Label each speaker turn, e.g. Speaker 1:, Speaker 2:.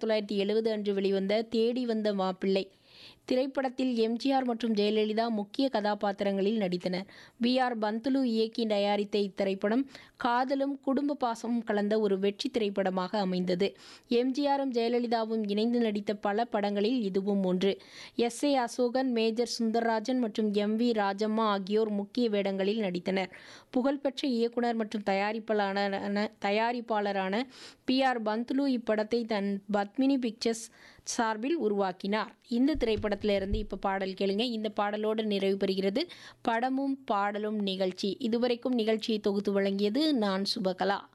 Speaker 1: ஆயிரத்தி தொள்ளாயிரத்தி எழுபது அன்று வெளிவந்த தேடி வந்த மாப்பிள்ளை திரைப்படத்தில் எம்ஜிஆர் மற்றும் ஜெயலலிதா முக்கிய கதாபாத்திரங்களில் நடித்தனர் பி ஆர் பந்துலு இயக்கி தயாரித்த இத்திரைப்படம் காதலும் குடும்ப பாசமும் கலந்த ஒரு வெற்றி திரைப்படமாக அமைந்தது எம்ஜிஆரும் ஜெயலலிதாவும் இணைந்து நடித்த பல படங்களில் இதுவும் ஒன்று S A Ashokan major Sundararajan மற்றும் எம் வி ராஜம்மா ஆகியோர் முக்கிய வேடங்களில் நடித்தனர் புகழ்பெற்ற இயக்குனர் மற்றும் தயாரிப்பாளரான தயாரிப்பாளரான பி ஆர் பந்துலு இப்படத்தை தன் பத்மினி பிக்சர்ஸ் சார்பில் உருவாக்கினார் இந்த திரைப்படத்திலிருந்து இப்போ பாடல் கேளுங்க இந்த பாடலோடு நிறைவு பெறுகிறது படமும் பாடலும் நிகழ்ச்சி இதுவரைக்கும் நிகழ்ச்சியை தொகுத்து வழங்கியது நான் சுபகலா